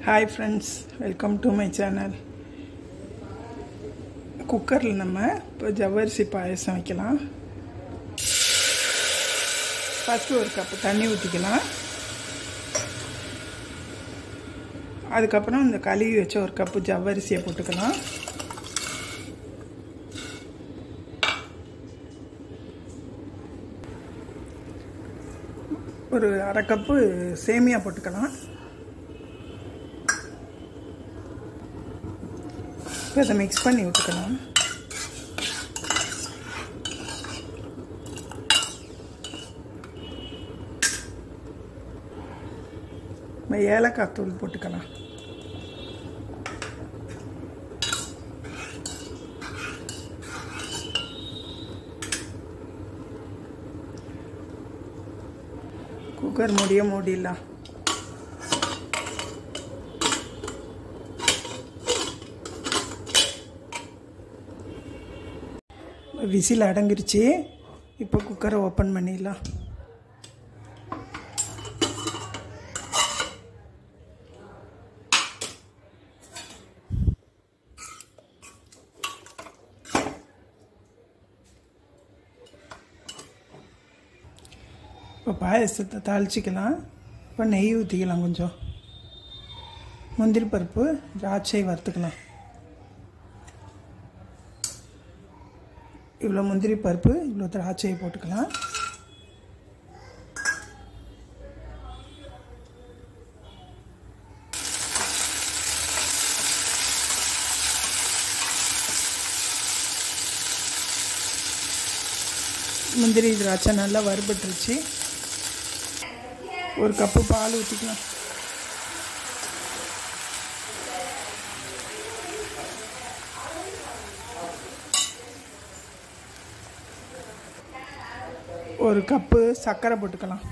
hi friends welcome to my channel குக்கரில் நம்ம இப்போ ஜவ்வரிசி பாயசம் வைக்கலாம் ஃபஸ்ட்டு ஒரு கப்பு தண்ணி ஊற்றிக்கலாம் அதுக்கப்புறம் இந்த கழுவி வச்ச ஒரு கப்பு ஜவ்வரிசியை போட்டுக்கலாம் ஒரு அரை கப்பு சேமியா போட்டுக்கலாம் இப்போ இதை மிக்ஸ் பண்ணி விட்டுக்கலாம் ஏலக்காய் தூள் போட்டுக்கலாம் குக்கர் மூடிய மூடிடலாம் விசில் அடங்கிருச்சு இப்போ குக்கரை ஓப்பன் பண்ணிடலாம் இப்போ பாயசத்தை தாளிச்சிக்கலாம் இப்போ நெய் ஊற்றிக்கலாம் கொஞ்சம் முந்திரி பருப்பு திராட்சை வறுத்துக்கலாம் இவ்வளோ முந்திரி பருப்பு இவ்வளோ திராட்சையை போட்டுக்கலாம் முந்திரி திராட்சை நல்லா வறுபட்டுருச்சு ஒரு கப்பு பால் ஊற்றிக்கலாம் ஒரு கப்பு சர்க்கரை போட்டுக்கலாம்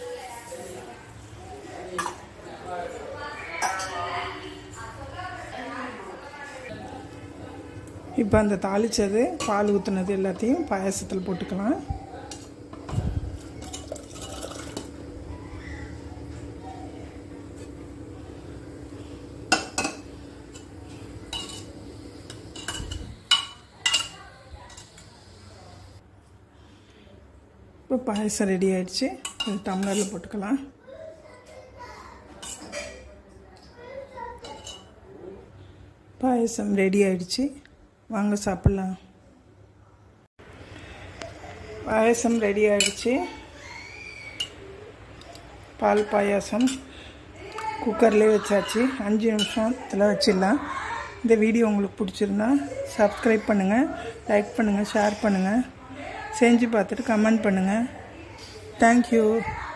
இப்போ அந்த தாளித்தது பால் ஊற்றுனது எல்லாத்தையும் பாயசத்தில் போட்டுக்கலாம் இப்போ பாயசம் ரெடி ஆயிடுச்சு இது டம்ளரில் போட்டுக்கலாம் பாயசம் ரெடி ஆயிடுச்சு வாங்க சாப்பிட்லாம் பாயசம் ரெடி ஆயிடுச்சு பால் பாயாசம் குக்கர்லேயே வச்சாச்சு அஞ்சு நிமிஷத்தில் வச்சிடலாம் இந்த வீடியோ உங்களுக்கு பிடிச்சிருந்தா சப்ஸ்கிரைப் பண்ணுங்கள் லைக் பண்ணுங்கள் ஷேர் பண்ணுங்கள் செஞ்சு பார்த்துட்டு கமெண்ட் பண்ணுங்கள் தேங்க்யூ